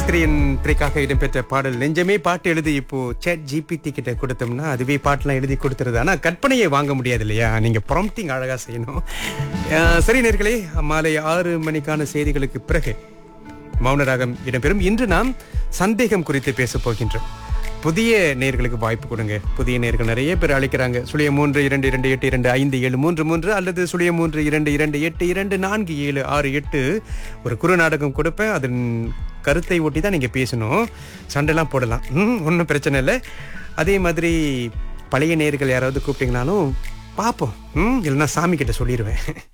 சாஸ்திரியன் திரைக்காக இடம்பெற்ற பாடல் நெஞ்சமே பாட்டு எழுதி இப்போ சேட் ஜிபிடி கிட்ட கொடுத்தோம்னா அதுவே பாட்டெல்லாம் எழுதி கொடுத்துருது ஆனா கற்பனையை வாங்க முடியாது இல்லையா நீங்க ப்ராம்ப்டிங் அழகா செய்யணும் அஹ், சரி நேர்களே மாலை ஆறு மணிக்கான செய்திகளுக்கு பிறகு மௌனராகம் இடம்பெறும் இன்று நாம் சந்தேகம் குறித்து பேச போகின்றோம் புதிய நேர்களுக்கு வாய்ப்பு கொடுங்க புதிய நேர்கள் நிறைய பேர் அழைக்கிறாங்க சுழிய மூன்று இரண்டு இரண்டு எட்டு இரண்டு ஐந்து ஏழு மூன்று மூன்று அல்லது சுழிய மூன்று இரண்டு இரண்டு எட்டு இரண்டு நான்கு ஏழு ஆறு எட்டு ஒரு குறு நாடகம் கொடுப்பேன் அதன் கருத்தை ஒட்டி தான் நீங்க பேசணும் சண்டைலாம் போடலாம் ம் ஒன்றும் பிரச்சனை இல்லை அதே மாதிரி பழைய நேர்கள் யாராவது கூப்பிட்டீங்கனாலும் பார்ப்போம் ம் இல்லைன்னா சாமி கிட்ட சொல்லிடுவேன்